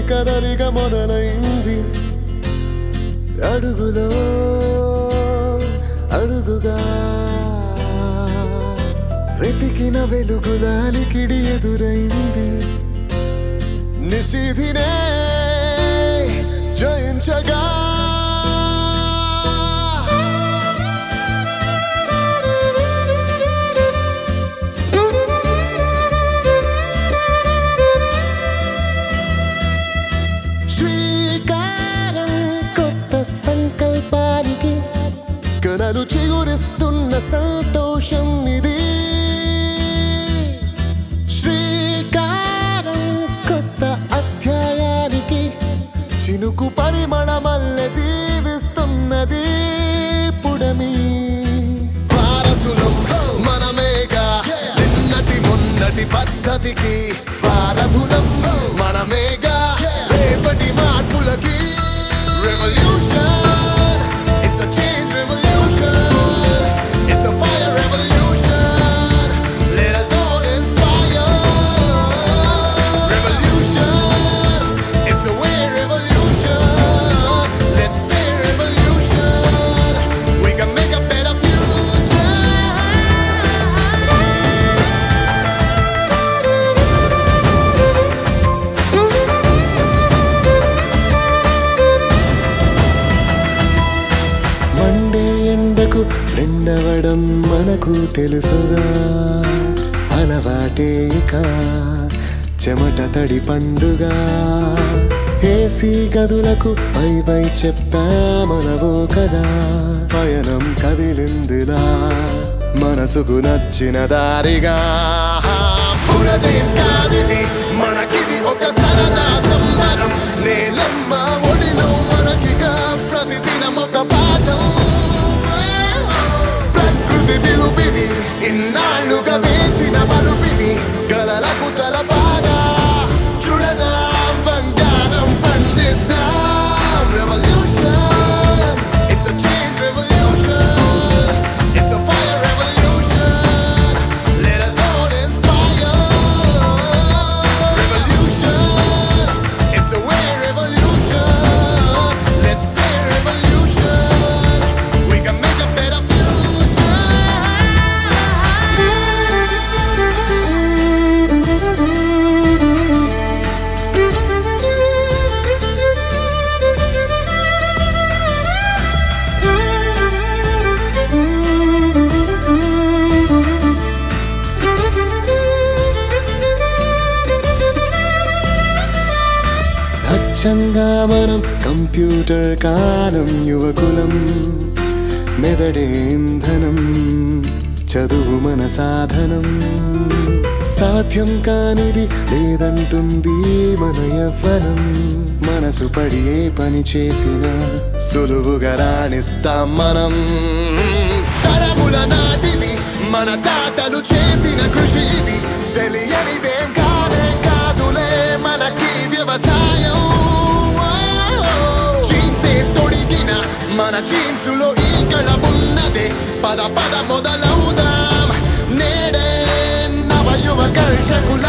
కదలిక మొదలైంది అడుగులో అడుగుగా వెతికిన వెలుగుల అలికిడి ఎదురైంది నిశీధినే జయించగా శ్రీకారం కొత్త సంకల్పానికి కలలు చిగురిస్తున్న సంతోషం ఇది శ్రీకారం కొత్త అధ్యాయానికి చినుకు పరిమళమల్లె దీవిస్తున్నది పుడమి వారసులం మనమేగా నిన్నటి మొన్నటి పద్ధతికి వారధులం మనమేగా రేపటి మార్పులకి revolution it's a change revolution it's a fire revolution let us all inspire revolution it's a way revolution let's say revolution we can make a better future మండే ఎండకు ఫ్రెండ్ అవ్వడం మనకు తెలుసుగా అలవాటే ఇక చెమట తడి పండుగ ఏసీ గదులకు పై పై చెప్పామనవో కదా పయనం కదిలిందిలా మనసుకు నచ్చిన దారిగా బురదేం కాదిది మనకిది ఒక సరదా సంబరం నేలమ్మ ఒడిలో మనకిగా ప్రతిదినం ఒక పాఠం ప్రకృతి పిలుపిది ఇన్నాళ్ళుగా వేచిన మలుపిది గలలకు తలపాగా చూడదాం బంగారం పండిద్దాం revolution it's a change revolution it's a fire revolution let us all inspire revolution it's a way revolution let's say revolution we can make a better అచ్చంగా మనం కంప్యూటర్ కాలం యువకులం మెదడే ఇంధనం చదువు మన సాధనం సాధ్యం కానిది లేదంటుంది మన యవ్వనం మనసు పడి ఏ పని చేసినా సులువుగా రాణిస్తాం మనం తరముల నాటిది మన తాతలు చేసిన కృషి ఇది తెలియనిదేం కాదే కాదులే మనకి వ్యవసాయం జీన్సే తొడిగిన మన జీన్సులో ఈ కళమున్నదే పద పద మొదలవుదాం నేడే నవ యువ కర్షకుల